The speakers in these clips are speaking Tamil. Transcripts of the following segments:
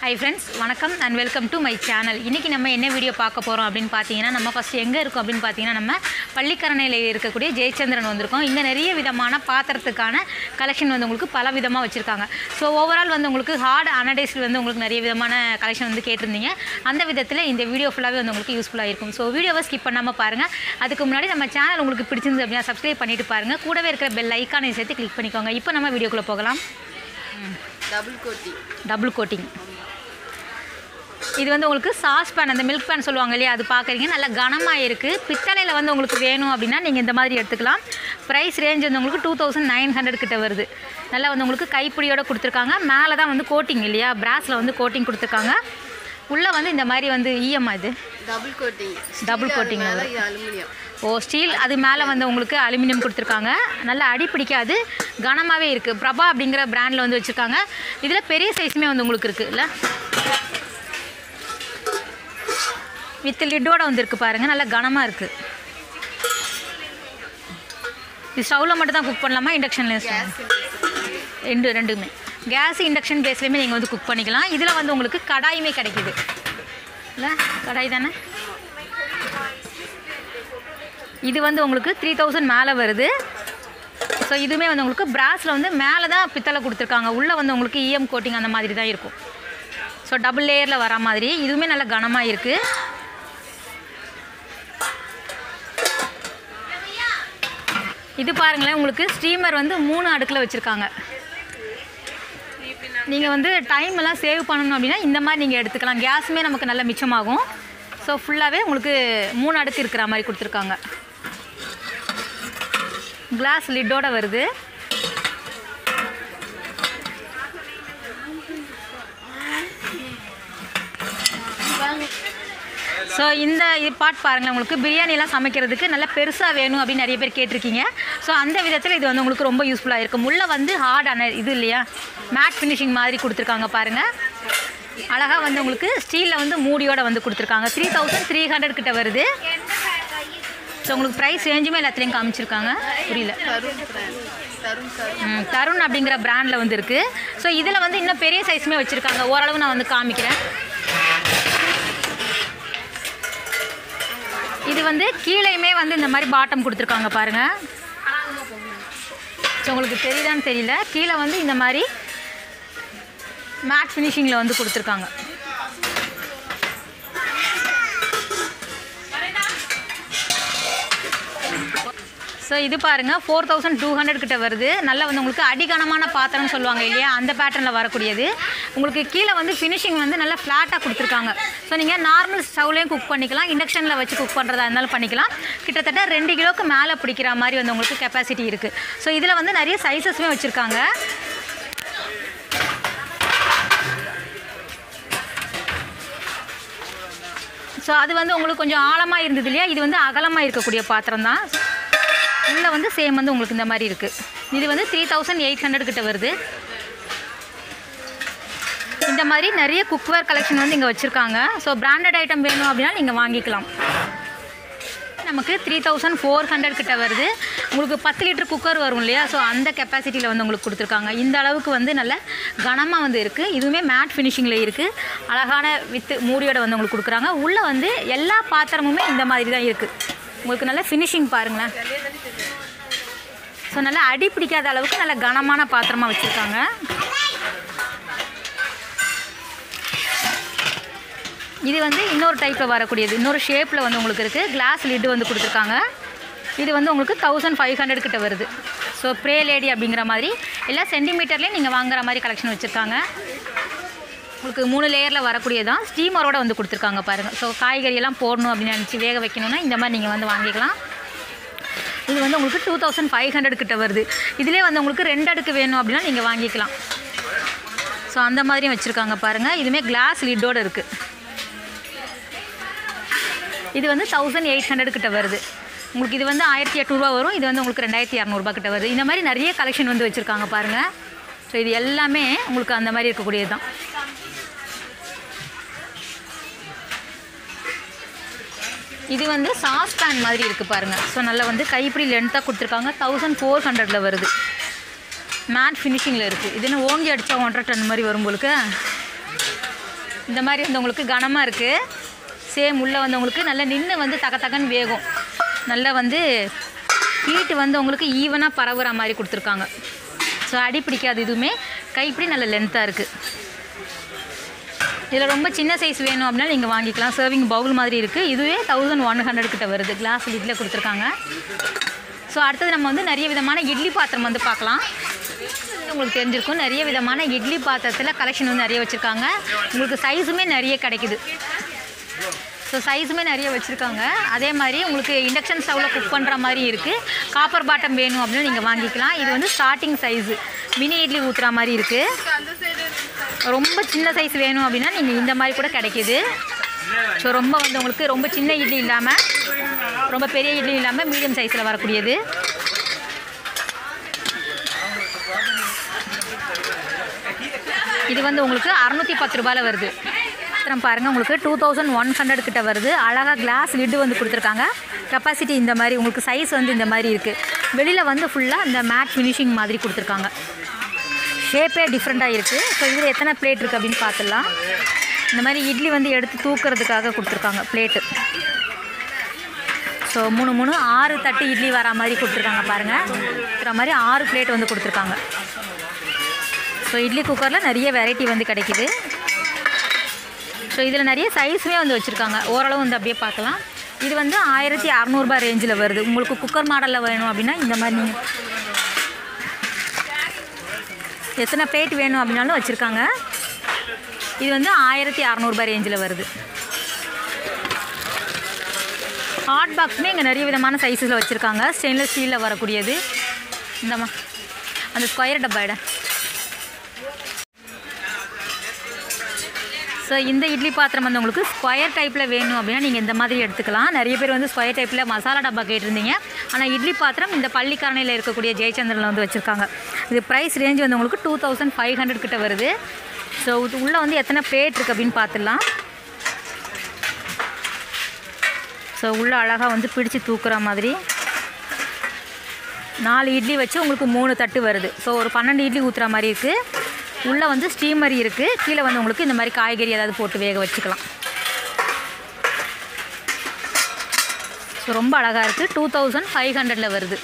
ஹை ஃப்ரெண்ட்ஸ் வணக்கம் and welcome to my channel இன்றைக்கி நம்ம என்ன வீடியோ பார்க்க போகிறோம் அப்படின்னு பார்த்தீங்கன்னா நம்ம ஃபஸ்ட்டு எங்கே இருக்கோம் அப்படின்னு பார்த்தீங்கன்னா நம்ம பள்ளிக்கரணையில் இருக்கக்கூடிய ஜெயச்சந்திரன் வந்திருக்கோம் இங்கே நிறைய விதமான பாத்திரத்துக்கான கலெக்ஷன் வந்து உங்களுக்கு பல விதமாக வச்சுருக்காங்க ஸோ ஓவரால் வந்து உங்களுக்கு ஹார்ட் அனடைஸ்டு வந்து உங்களுக்கு நிறைய விதமான கலெக்ஷன் வந்து கேட்டிருந்தீங்க அந்த விதத்தில் இந்த வீடியோ ஃபுல்லாகவே வந்து உங்களுக்கு யூஸ்ஃபுல்லாக இருக்கும் ஸோ வீடியோவை ஸ்கிப் பண்ணாமல் பாருங்கள் அதுக்கு முன்னாடி நம்ம சேனல் உங்களுக்கு பிடிச்சிருந்து அப்படின்னா சப்ஸ்கிரைப் பண்ணிட்டு பாருங்கள் கூடவே இருக்கிற பெல் ஐக்கானை சேர்த்து கிளிக் பண்ணிக்கோங்க இப்போ நம்ம வீடியோக்குள்ளே போகலாம் டபுள் கோட்டி டபுள் கோட்டிங் இது வந்து உங்களுக்கு சாஸ் பேன் அந்த மில்க் பேன் சொல்லுவாங்க இல்லையா அது பார்க்குறீங்க நல்லா கனமாக இருக்குது பித்தளையில் வந்து உங்களுக்கு வேணும் அப்படின்னா நீங்கள் இந்த மாதிரி எடுத்துக்கலாம் ப்ரைஸ் ரேஞ்ச் வந்து உங்களுக்கு டூ தௌசண்ட் நைன் ஹண்ட்ரட் கிட்ட வருது நல்லா வந்து உங்களுக்கு கைப்பிடியோட கொடுத்துருக்காங்க மேலே தான் வந்து கோட்டிங் இல்லையா பிராஸில் வந்து கோட்டிங் கொடுத்துருக்காங்க உள்ளே வந்து இந்த மாதிரி வந்து இஎம்ஐ இது டபுள் கோட்டிங் Double coating மேல வரும். இது அலுமினியம் ஓ ஸ்டீல் அது மேலே வந்து உங்களுக்கு அலுமினியம் கொடுத்துருக்காங்க நல்லா அடி பிடிக்காது கனமாகவே இருக்குது பிரபா அப்படிங்கிற பிராண்டில் வந்து வச்சுருக்காங்க இதில் பெரிய சைஸுமே வந்து உங்களுக்கு இருக்குது இல்லை வித் லிட்டோட வந்துருக்கு பாருங்கள் நல்லா கனமாக இருக்குது இது ஸ்டவ்வில் மட்டும் தான் குக் பண்ணலாமா இண்டக்ஷனில் ரெண்டு ரெண்டுமே கேஸ் இண்டக்ஷன் பேஸ்லேயுமே நீங்கள் வந்து குக் பண்ணிக்கலாம் இதில் வந்து உங்களுக்கு கடாயுமே கிடைக்குது இல்லை கடாய் தானே இது வந்து உங்களுக்கு த்ரீ தௌசண்ட் மேலே வருது ஸோ இதுவுமே வந்து உங்களுக்கு பிராஸில் வந்து மேலே தான் பித்தளை கொடுத்துருக்காங்க உள்ளே வந்து உங்களுக்கு இஎம் கோட்டிங் அந்த மாதிரி தான் இருக்கும் ஸோ டபுள் லேயரில் வர மாதிரி இதுவுமே நல்ல கனமாக இருக்குது இது பாருங்களேன் உங்களுக்கு ஸ்டீமர் வந்து மூணு அடுக்கில் வச்சுருக்காங்க நீங்கள் வந்து டைம் எல்லாம் சேவ் பண்ணணும் அப்படின்னா இந்த மாதிரி நீங்கள் எடுத்துக்கலாம் கேஸுமே நமக்கு நல்ல மிச்சமாகும் ஸோ ஃபுல்லாகவே உங்களுக்கு மூணு அடுக்கு இருக்கிற மாதிரி கொடுத்துருக்காங்க கிளாஸ் லிட்டோட வருது ஸோ இந்த பாட் பாருங்களேன் உங்களுக்கு பிரியாணிலாம் சமைக்கிறதுக்கு நல்லா பெருசாக வேணும் அப்படின்னு நிறைய பேர் கேட்டிருக்கீங்க ஸோ அந்த விதத்தில் இது வந்து உங்களுக்கு ரொம்ப யூஸ்ஃபுல்லாக இருக்கும் உள்ளே வந்து ஹார்ட் அன இது இல்லையா மேட் ஃபினிஷிங் மாதிரி கொடுத்துருக்காங்க பாருங்கள் அழகாக வந்து உங்களுக்கு ஸ்டீலில் வந்து மூடியோட வந்து கொடுத்துருக்காங்க த்ரீ தௌசண்ட் த்ரீ ஹண்ட்ரட் கிட்ட வருது ஸோ உங்களுக்கு ப்ரைஸ் ரேஞ்சுமே எல்லாத்துலேயும் காமிச்சிருக்காங்க புரியல தருண் brand. தருண் தருண் ம், தருண் அப்படிங்கிற பிராண்டில் வந்து இருக்குது ஸோ இதில் வந்து இன்னும் பெரிய சைஸுமே வச்சுருக்காங்க ஓரளவு நான் வந்து காமிக்கிறேன் இது வந்து கீழேயுமே வந்து இந்த மாதிரி பாட்டம் கொடுத்துருக்காங்க பாருங்கள் ஸோ உங்களுக்கு தெரியுதான்னு தெரியல கீழே வந்து இந்த மாதிரி மேட் ஃபினிஷிங்கில் வந்து கொடுத்துருக்காங்க ஸோ இது பாருங்கள் ஃபோர் தௌசண்ட் டூ ஹண்ட்ரட் கிட்ட வருது நல்லா வந்து உங்களுக்கு அடிகனமான பாத்திரம்னு சொல்லுவாங்க இல்லையா அந்த பேட்டர்னில் வரக்கூடியது உங்களுக்கு கீழே வந்து ஃபினிஷிங் வந்து நல்லா ஃப்ளாட்டாக கொடுத்துருக்காங்க ஸோ நீங்கள் நார்மல் ஸ்டவ்லேயும் குக் பண்ணிக்கலாம் இண்டக்ஷனில் வச்சு குக் பண்ணுறதா இருந்தாலும் பண்ணிக்கலாம் கிட்டத்தட்ட ரெண்டு கிலோக்கு மேலே பிடிக்கிற மாதிரி வந்து உங்களுக்கு கெப்பாசிட்டி இருக்குது ஸோ இதில் வந்து நிறைய சைஸஸுமே வச்சுருக்காங்க ஸோ அது வந்து உங்களுக்கு கொஞ்சம் ஆழமாக இருந்தது இல்லையா இது வந்து அகலமாக இருக்கக்கூடிய பாத்திரம் தான் உள்ளே வந்து சேம் வந்து உங்களுக்கு இந்த மாதிரி இருக்குது இது வந்து த்ரீ தௌசண்ட் எயிட் ஹண்ட்ரட் கிட்ட வருது இந்த மாதிரி நிறைய குக்வேர் கலெக்ஷன் வந்து இங்கே வச்சுருக்காங்க ஸோ பிராண்டட் ஐட்டம் வேணும் அப்படின்னா நீங்கள் வாங்கிக்கலாம் நமக்கு த்ரீ தௌசண்ட் ஃபோர் ஹண்ட்ரட் கிட்ட வருது உங்களுக்கு பத்து லிட்டர் குக்கர் வரும் இல்லையா ஸோ அந்த கெப்பாசிட்டியில் வந்து உங்களுக்கு கொடுத்துருக்காங்க இந்த அளவுக்கு வந்து நல்ல கனமாக வந்து இருக்குது இதுவுமே மேட் ஃபினிஷிங்கில் இருக்குது அழகான வித்து மூடியோட வந்து உங்களுக்கு கொடுக்குறாங்க உள்ளே வந்து எல்லா பாத்திரமுமே இந்த மாதிரி தான் இருக்குது உங்களுக்கு நல்ல ஃபினிஷிங் பாருங்களேன் ஸோ நல்லா அடி பிடிக்காத அளவுக்கு நல்ல கனமான பாத்திரமாக வச்சுருக்காங்க இது வந்து இன்னொரு டைப்பில் வரக்கூடியது இன்னொரு ஷேப்பில் வந்து உங்களுக்கு இருக்குது கிளாஸ் லிட்டு வந்து கொடுத்துருக்காங்க இது வந்து உங்களுக்கு தௌசண்ட் ஃபைவ் ஹண்ட்ரட் கிட்ட வருது ஸோ ப்ரே லேடி அப்படிங்கிற மாதிரி எல்லா சென்டிமீட்டர்லேயும் நீங்கள் வாங்குற மாதிரி கலெக்ஷன் வச்சுருக்காங்க உங்களுக்கு மூணு லேயரில் வரக்கூடியதான் ஸ்டீமரோட வந்து கொடுத்துருக்காங்க பாருங்கள் ஸோ காய்கறியெல்லாம் போடணும் அப்படின்னு நினச்சி வேக வைக்கணும்னா இந்த மாதிரி நீங்கள் வந்து வாங்கிக்கலாம் இது வந்து உங்களுக்கு டூ தௌசண்ட் ஃபைவ் ஹண்ட்ரட் கிட்ட வருது இதிலே வந்து உங்களுக்கு ரெண்டு அடுக்கு வேணும் அப்படின்னா நீங்கள் வாங்கிக்கலாம் ஸோ அந்த மாதிரியும் வச்சுருக்காங்க பாருங்கள் இதுவுமே கிளாஸ் லிட்டோட இருக்குது இது வந்து தௌசண்ட் எயிட் ஹண்ட்ரட் கிட்ட வருது உங்களுக்கு இது வந்து ஆயிரத்தி எட்நூறுபா வரும் இது வந்து உங்களுக்கு ரெண்டாயிரத்தி இரநூறுபா கிட்ட வருது இந்த மாதிரி நிறைய கலெக்ஷன் வந்து வச்சுருக்காங்க பாருங்கள் ஸோ இது எல்லாமே உங்களுக்கு அந்த மாதிரி இருக்கக்கூடியது தான் இது வந்து சாஸ் பேன் மாதிரி இருக்குது பாருங்கள் ஸோ நல்லா வந்து கைப்பிடி லென்த்தாக கொடுத்துருக்காங்க தௌசண்ட் ஃபோர் ஹண்ட்ரடில் வருது மேட் ஃபினிஷிங்கில் இருக்குது இது என்ன ஓங்கி அடித்தா ஒன்றரை டன் மாதிரி வரும் உங்களுக்கு இந்த மாதிரி வந்து உங்களுக்கு கனமாக இருக்குது சேம் உள்ளே வந்து உங்களுக்கு நல்லா நின்று வந்து தக தகன்னு வேகும் நல்லா வந்து ஹீட்டு வந்து உங்களுக்கு ஈவனாக பரவுற மாதிரி கொடுத்துருக்காங்க ஸோ அடி பிடிக்காது இதுவுமே கைப்பிடி நல்ல லென்த்தாக இருக்குது இதில் ரொம்ப சின்ன சைஸ் வேணும் அப்படின்னா நீங்கள் வாங்கிக்கலாம் சர்விங் பவுல் மாதிரி இருக்குது இதுவே தௌசண்ட் ஒன் ஹண்ட்ரட் கிட்ட வருது கிளாஸ் லிட்டில் கொடுத்துருக்காங்க ஸோ அடுத்தது நம்ம வந்து நிறைய விதமான இட்லி பாத்திரம் வந்து பார்க்கலாம் உங்களுக்கு தெரிஞ்சிருக்கும் நிறைய விதமான இட்லி பாத்திரத்தில் கலெக்ஷன் வந்து நிறைய வச்சுருக்காங்க உங்களுக்கு சைஸுமே நிறைய கிடைக்குது ஸோ சைஸுமே நிறைய வச்சுருக்காங்க அதே மாதிரி உங்களுக்கு இண்டக்ஷன் ஸ்டவ்வில் குக் பண்ணுற மாதிரி இருக்குது காப்பர் பாட்டம் வேணும் அப்படின்னு நீங்கள் வாங்கிக்கலாம் இது வந்து ஸ்டார்டிங் சைஸு மினி இட்லி ஊற்றுற மாதிரி இருக்குது ரொம்ப சின்ன சைஸ் வேணும் அப்படின்னா நீங்கள் இந்த மாதிரி கூட கிடைக்கிது ஸோ ரொம்ப வந்து உங்களுக்கு ரொம்ப சின்ன இட்லி இல்லாமல் ரொம்ப பெரிய இட்லி இல்லாமல் மீடியம் சைஸில் வரக்கூடியது இது வந்து உங்களுக்கு அறநூற்றி பத்து ரூபாயில் வருது பாத்திரம் பாருங்கள் உங்களுக்கு டூ தௌசண்ட் ஒன் ஹண்ட்ரட் கிட்ட வருது அழகாக கிளாஸ் லிட்டு வந்து கொடுத்துருக்காங்க கெப்பாசிட்டி இந்த மாதிரி உங்களுக்கு சைஸ் வந்து இந்த மாதிரி இருக்குது வெளியில் வந்து ஃபுல்லாக இந்த மேட் ஃபினிஷிங் மாதிரி கொடுத்துருக்காங்க ஷேப்பே டிஃப்ரெண்ட்டாக இருக்குது ஸோ இதில் எத்தனை பிளேட் இருக்குது அப்படின்னு பார்த்துடலாம் இந்த மாதிரி இட்லி வந்து எடுத்து தூக்கிறதுக்காக கொடுத்துருக்காங்க பிளேட்டு ஸோ மூணு மூணு ஆறு தட்டு இட்லி வர மாதிரி கொடுத்துருக்காங்க பாருங்கள் இருக்கிற மாதிரி ஆறு பிளேட் வந்து கொடுத்துருக்காங்க ஸோ இட்லி குக்கரில் நிறைய வெரைட்டி வந்து கிடைக்குது ஸோ இதில் நிறைய சைஸுமே வந்து வச்சுருக்காங்க ஓரளவு வந்து அப்படியே பார்க்கலாம் இது வந்து ஆயிரத்தி அறநூறுபா ரேஞ்சில் வருது உங்களுக்கு குக்கர் மாடலில் வேணும் அப்படின்னா இந்த மாதிரி நீங்கள் எத்தனை பிளேட் வேணும் அப்படின்னாலும் வச்சுருக்காங்க இது வந்து ஆயிரத்தி அறநூறுபா ரேஞ்சில் வருது ஹாட் பாக்ஸுமே இங்கே நிறைய விதமான சைஸில் வச்சுருக்காங்க ஸ்டெயின்லெஸ் ஸ்டீலில் வரக்கூடியது இந்தம்மா அந்த ஸ்கொயர் டப்பா இட ஸோ இந்த இட்லி பாத்திரம் வந்து உங்களுக்கு ஸ்கொயர் டைப்பில் வேணும் அப்படின்னா நீங்கள் இந்த மாதிரி எடுத்துக்கலாம் நிறைய பேர் வந்து ஸ்கொயர் டைப்பில் மசாலா டப்பா கேட்டிருந்தீங்க ஆனால் இட்லி பாத்திரம் இந்த பள்ளிக்கரணையில் இருக்கக்கூடிய ஜெயச்சந்திரனில் வந்து வச்சுருக்காங்க இது ப்ரைஸ் ரேஞ்ச் வந்து உங்களுக்கு டூ தௌசண்ட் ஃபைவ் ஹண்ட்ரட் கிட்ட வருது ஸோ இது உள்ளே வந்து எத்தனை பிளேட் இருக்குது அப்படின்னு பார்த்துடலாம் ஸோ உள்ளே அழகாக வந்து பிடிச்சு தூக்குற மாதிரி நாலு இட்லி வச்சு உங்களுக்கு மூணு தட்டு வருது ஸோ ஒரு பன்னெண்டு இட்லி ஊற்றுற மாதிரி இருக்குது உள்ளே வந்து ஸ்டீமர் இருக்குது கீழே வந்து உங்களுக்கு இந்த மாதிரி காய்கறி ஏதாவது போட்டு வேக வச்சுக்கலாம் ஸோ ரொம்ப அழகாக இருக்குது டூ தௌசண்ட் ஃபைவ் ஹண்ட்ரடில் வருது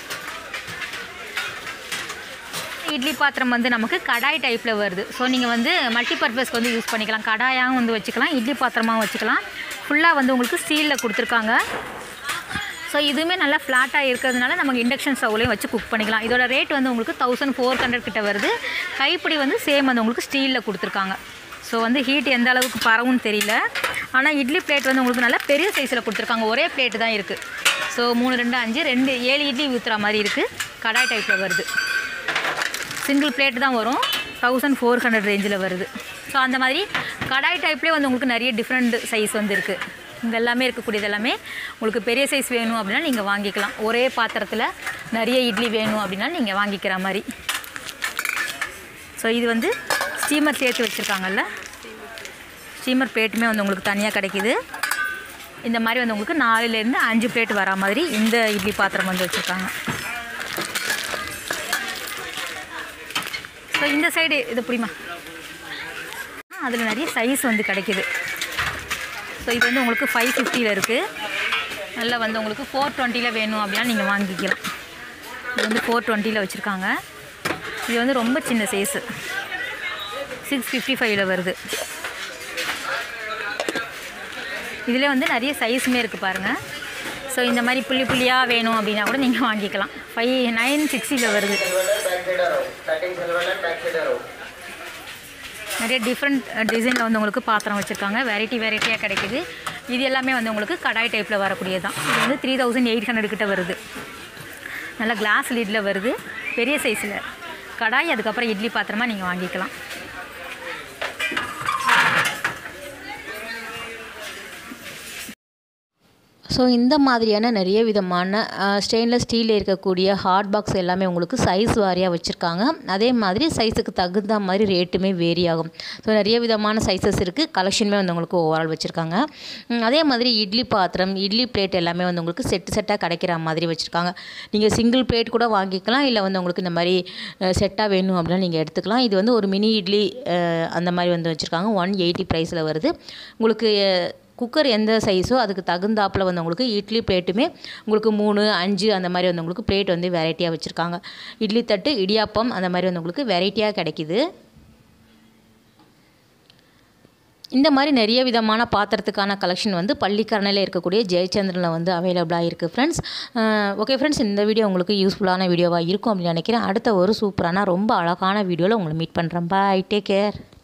இட்லி பாத்திரம் வந்து நமக்கு கடாய் டைப்பில் வருது ஸோ நீங்கள் வந்து மல்டி பர்பஸ்க்கு வந்து யூஸ் பண்ணிக்கலாம் கடாயாகவும் வந்து வச்சுக்கலாம் இட்லி பாத்திரமாகவும் வச்சுக்கலாம் ஃபுல்லாக வந்து உங்களுக்கு ஸ்டீலில் கொடுத்துருக்காங்க ஸோ இதுவுமே நல்லா ஃப்ளாட்டாக இருக்கிறதுனால நமக்கு இண்டக்ஷன் ஸ்டவ்லையும் வச்சு குக் பண்ணிக்கலாம் இதோட ரேட் வந்து உங்களுக்கு தௌசண்ட் ஃபோர் ஹண்ட்ரட் கிட்ட வருது கைப்பிடி வந்து சேம் வந்து உங்களுக்கு ஸ்டீலில் கொடுத்துருக்காங்க ஸோ வந்து ஹீட் எந்த அளவுக்கு பரவும்னு தெரியல ஆனால் இட்லி பிளேட் வந்து உங்களுக்கு நல்லா பெரிய சைஸில் கொடுத்துருக்காங்க ஒரே பிளேட்டு தான் இருக்குது ஸோ மூணு ரெண்டு அஞ்சு ரெண்டு ஏழு இட்லி ஊற்றுற மாதிரி இருக்குது கடாய் டைப்பில் வருது சிங்கிள் பிளேட் தான் வரும் தௌசண்ட் ஃபோர் ஹண்ட்ரட் ரேஞ்சில் வருது ஸோ அந்த மாதிரி கடாய் டைப்லேயே வந்து உங்களுக்கு நிறைய டிஃப்ரெண்ட் சைஸ் வந்து இருக்குது இங்கே எல்லாமே இருக்கக்கூடியது எல்லாமே உங்களுக்கு பெரிய சைஸ் வேணும் அப்படின்னா நீங்கள் வாங்கிக்கலாம் ஒரே பாத்திரத்தில் நிறைய இட்லி வேணும் அப்படின்னா நீங்கள் வாங்கிக்கிற மாதிரி ஸோ இது வந்து ஸ்டீமர் சேர்த்து வச்சுருக்காங்கல்ல ஸ்டீமர் பிளேட்டுமே வந்து உங்களுக்கு தனியாக கிடைக்கிது இந்த மாதிரி வந்து உங்களுக்கு நாலுலேருந்து அஞ்சு பிளேட் வரா மாதிரி இந்த இட்லி பாத்திரம் வந்து வச்சுருக்காங்க ஸோ இந்த சைடு இது புரியுமா அதில் நிறைய சைஸ் வந்து கிடைக்கிது ஸோ இது வந்து உங்களுக்கு ஃபைவ் ஃபிஃப்டியில் இருக்குது நல்லா வந்து உங்களுக்கு ஃபோர் டுவெண்ட்டியில் வேணும் அப்படின்னா நீங்கள் வாங்கிக்கலாம் இது வந்து ஃபோர் டுவெண்ட்டியில் வச்சுருக்காங்க இது வந்து ரொம்ப சின்ன சைஸு சிக்ஸ் ஃபிஃப்டி ஃபைவ்ல வருது இதில் வந்து நிறைய சைஸுமே இருக்குது பாருங்கள் ஸோ இந்த மாதிரி புள்ளி புள்ளியாக வேணும் அப்படின்னா கூட நீங்கள் வாங்கிக்கலாம் ஃபைவ் நைன் சிக்ஸ்டியில் வருது நிறைய டிஃப்ரெண்ட் டிசைனில் வந்து உங்களுக்கு பாத்திரம் வச்சுருக்காங்க வெரைட்டி வெரைட்டியாக கிடைக்குது இது எல்லாமே வந்து உங்களுக்கு கடாய் டைப்பில் வரக்கூடியது தான் இது வந்து த்ரீ தௌசண்ட் எயிட் ஹண்ட்ரட் கிட்ட வருது நல்லா கிளாஸ் லீடில் வருது பெரிய சைஸில் கடாய் அதுக்கப்புறம் இட்லி பாத்திரமாக நீங்கள் வாங்கிக்கலாம் ஸோ இந்த மாதிரியான நிறைய விதமான ஸ்டெயின்லெஸ் ஸ்டீலில் இருக்கக்கூடிய ஹாட் பாக்ஸ் எல்லாமே உங்களுக்கு சைஸ் வாரியாக வச்சுருக்காங்க அதே மாதிரி சைஸுக்கு தகுந்த மாதிரி ரேட்டுமே வேரி ஆகும் ஸோ நிறைய விதமான சைஸஸ் இருக்குது கலெக்ஷனுமே வந்து உங்களுக்கு ஓவரால் வச்சுருக்காங்க ம், அதே மாதிரி இட்லி பாத்திரம் இட்லி பிளேட் எல்லாமே வந்து உங்களுக்கு செட்டு செட்டாக கிடைக்கிற மாதிரி வச்சுருக்காங்க நீங்கள் சிங்கிள் பிளேட் கூட வாங்கிக்கலாம் இல்லை வந்து உங்களுக்கு இந்த மாதிரி செட்டாக வேணும் அப்படின்னா நீங்கள் எடுத்துக்கலாம் இது வந்து ஒரு மினி இட்லி அஹ், அந்த மாதிரி வந்து வச்சுருக்காங்க ஒன் எயிட்டி ப்ரைஸில் வருது உங்களுக்கு அஹ், குக்கர் எந்த சைஸோ அதுக்கு தகுந்தாப்பில் வந்து உங்களுக்கு இட்லி பிளேட்டுமே உங்களுக்கு மூணு அஞ்சு அந்த மாதிரி வந்து உங்களுக்கு பிளேட் வந்து வெரைட்டியாக வச்சுருக்காங்க இட்லி தட்டு இடியாப்பம் அந்த மாதிரி வந்து உங்களுக்கு வெரைட்டியாக கிடைக்கிது இந்த மாதிரி நிறைய விதமான பாத்திரத்துக்கான கலெக்ஷன் வந்து பள்ளிக்கரணையில் இருக்கக்கூடிய ஜெயச்சந்திரனில் வந்து அவைலபிளாக இருக்குது ஃப்ரெண்ட்ஸ் ஓகே ஃப்ரெண்ட்ஸ் இந்த வீடியோ உங்களுக்கு யூஸ்ஃபுல்லான வீடியோவாக இருக்கும் அப்படின்னு நினைக்கிறேன் அடுத்த ஒரு சூப்பரான ரொம்ப அழகான வீடியோவில் உங்களை மீட் பண்ணுறேன் பாய் டேக் கேர்